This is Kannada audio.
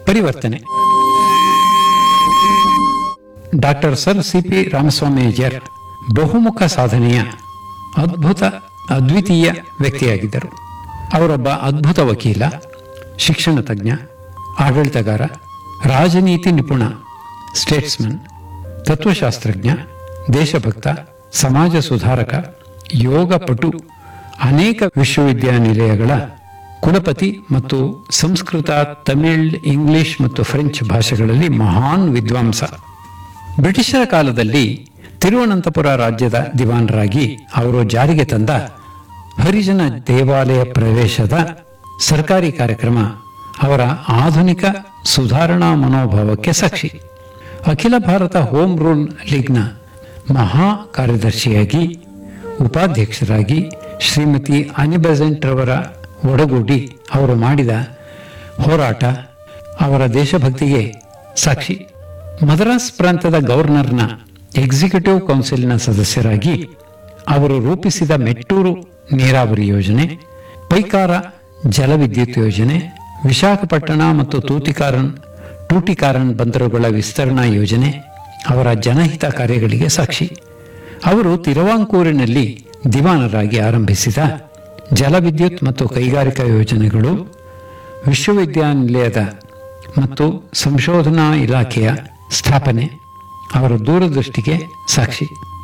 ಪರಿವರ್ತನೆ doctor sir C P Ramaswami Iyer ಬಹುಮುಖ ಸಾಧನೆಯ ಅದ್ಭುತ ಅದ್ವಿತೀಯ ವ್ಯಕ್ತಿಯಾಗಿದ್ದರು ಅವರೊಬ್ಬ ಅದ್ಭುತ ವಕೀಲ ಶಿಕ್ಷಣ ತಜ್ಞ ಆಡಳಿತಗಾರ ರಾಜನೀತಿ ನಿಪುಣ ಸ್ಟೇಟ್ಸ್ಮನ್ ತತ್ವಶಾಸ್ತ್ರಜ್ಞ ದೇಶಭಕ್ತ ಸಮಾಜ ಸುಧಾರಕ ಯೋಗ ಪಟು ಅನೇಕ ವಿಶ್ವವಿದ್ಯಾನಿಲಯಗಳ ಕುಲಪತಿ ಮತ್ತು ಸಂಸ್ಕೃತ ತಮಿಳ್ ಇಂಗ್ಲಿಷ್ ಮತ್ತು ಫ್ರೆಂಚ್ ಭಾಷೆಗಳಲ್ಲಿ ಮಹಾನ್ ವಿದ್ವಾಂಸ ಬ್ರಿಟಿಷರ ಕಾಲದಲ್ಲಿ ತಿರುವನಂತಪುರ ರಾಜ್ಯದ ದಿವಾನರಾಗಿ ಅವರು ಜಾರಿಗೆ ತಂದ ಹರಿಜನ ದೇವಾಲಯ ಪ್ರವೇಶದ ಸರ್ಕಾರಿ ಕಾರ್ಯಕ್ರಮ ಅವರ ಆಧುನಿಕ ಸುಧಾರಣಾ ಮನೋಭಾವಕ್ಕೆ ಸಾಕ್ಷಿ ಅಖಿಲ ಭಾರತ ಹೋಮ್ ರೂಲ್ ಲೀಗ್ನ ಮಹಾ ಕಾರ್ಯದರ್ಶಿಯಾಗಿ ಉಪಾಧ್ಯಕ್ಷರಾಗಿ ಶ್ರೀಮತಿ ಅನಿಬೆಸೆಂಟ್ ರವರ ಒಡಗೂಡಿ ಅವರು ಮಾಡಿದ ಹೋರಾಟ ಅವರ ದೇಶಭಕ್ತಿಗೆ ಸಾಕ್ಷಿ ಮದ್ರಾಸ್ ಪ್ರಾಂತದ ಗವರ್ನರ್ನ ಎಕ್ಸಿಕ್ಯೂಟಿವ್ ಕೌನ್ಸಿಲ್ನ ಸದಸ್ಯರಾಗಿ ಅವರು ರೂಪಿಸಿದ ಮೆಟ್ಟೂರು ನೀರಾವರಿ ಯೋಜನೆ ಪೈಕಾರ ಜಲವಿದ್ಯುತ್ ಯೋಜನೆ ವಿಶಾಖಪಟ್ಟಣ ಮತ್ತು ತೂತಿಕಾರನ್ ಟೂಟಿಕಾರನ್ ಬಂದರುಗಳ ವಿಸ್ತರಣಾ ಯೋಜನೆ ಅವರ ಜನಹಿತ ಕಾರ್ಯಗಳಿಗೆ ಸಾಕ್ಷಿ ಅವರು ತಿರುವಾಂಕೂರಿನಲ್ಲಿ ದಿವಾನರಾಗಿ ಆರಂಭಿಸಿದ ಜಲವಿದ್ಯುತ್ ಮತ್ತು ಕೈಗಾರಿಕಾ ಯೋಜನೆಗಳು ವಿಶ್ವವಿದ್ಯಾನಿಲಯದ ಮತ್ತು ಸಂಶೋಧನಾ ಇಲಾಖೆಯ ಸ್ಥಾಪನೆ ಅವರ ದೂರದೃಷ್ಟಿಗೆ ಸಾಕ್ಷಿ